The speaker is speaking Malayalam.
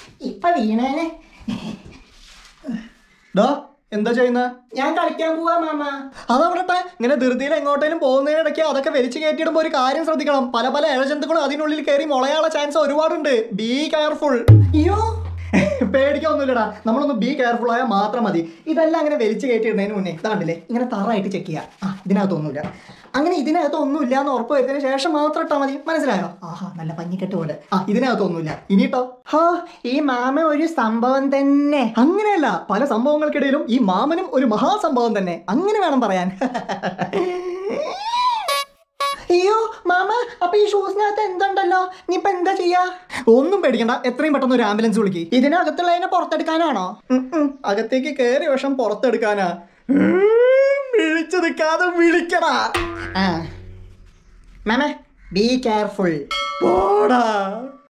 ഇപ്പൊ വീണേനെ ഡാ എന്താ ചെയ്യുന്ന ഞാൻ കളിക്കാൻ പോവാ മാമ അതവിടട്ടെ ഇങ്ങനെ ധൃതിയിൽ എങ്ങോട്ടേലും പോകുന്നതിനിടയ്ക്ക് അതൊക്കെ വലിച്ചു കയറ്റിയിടുമ്പോൾ ഒരു കാര്യം ശ്രദ്ധിക്കണം പല പല ഇഴജന്തുക്കളും അതിനുള്ളിൽ കയറി മുളയാനുള്ള ചാൻസ് ഒരുപാടുണ്ട് ബി കെയർഫുൾ അയ്യോ പേടിക്കൊന്നുമില്ലടാ നമ്മളൊന്ന് ബി കെയർഫുൾ ആയാൽ മാത്രം മതി ഇതെല്ലാം അങ്ങനെ വലിച്ചു കയറ്റിയിടുന്നതിന് മുന്നേ ഇതാണ്ടില്ലേ ഇങ്ങനെ തറായിട്ട് ചെക്ക് ചെയ്യുക ആ ഇതിനകത്തൊന്നുമില്ല അങ്ങനെ ഇതിനകത്ത് ഒന്നുമില്ല എന്ന് ഉറപ്പ് വരുന്നതിന് ശേഷം മാത്രം ഇട്ടാൽ മതി മനസ്സിലായോ ആഹാ നല്ല പഞ്ഞിക്കെട്ട് പോലെ ആ ഇതിനകത്തൊന്നുമില്ല ഇനിയിട്ടോ ഹോ ഈ മാമ ഒരു സംഭവം തന്നെ അങ്ങനെയല്ല പല സംഭവങ്ങൾക്കിടയിലും ഈ മാമനും ഒരു മഹാസംഭവം തന്നെ അങ്ങനെ വേണം പറയാൻ അയ്യോ മാമ അപ്പൊ ഈ ഷൂസിനകത്ത് എന്തുണ്ടല്ലോ നീ ഇപ്പൊ എന്താ ചെയ്യാ ഒന്നും പേടിക്കണ്ട എത്രയും പെട്ടെന്ന് ഒരു ആംബുലൻസ് വിളിക്ക് ഇതിനകത്തുള്ളതിനെ പുറത്തെടുക്കാനാണോ ഉം ഉം. അകത്തേക്ക് കയറി വിഷം പുറത്തെടുക്കാനാ ഉം, വിളിച്ചു നിൽക്കാതെ വിളിക്കടാ ആ മാമ ബി കെയർഫുൾ പോടാ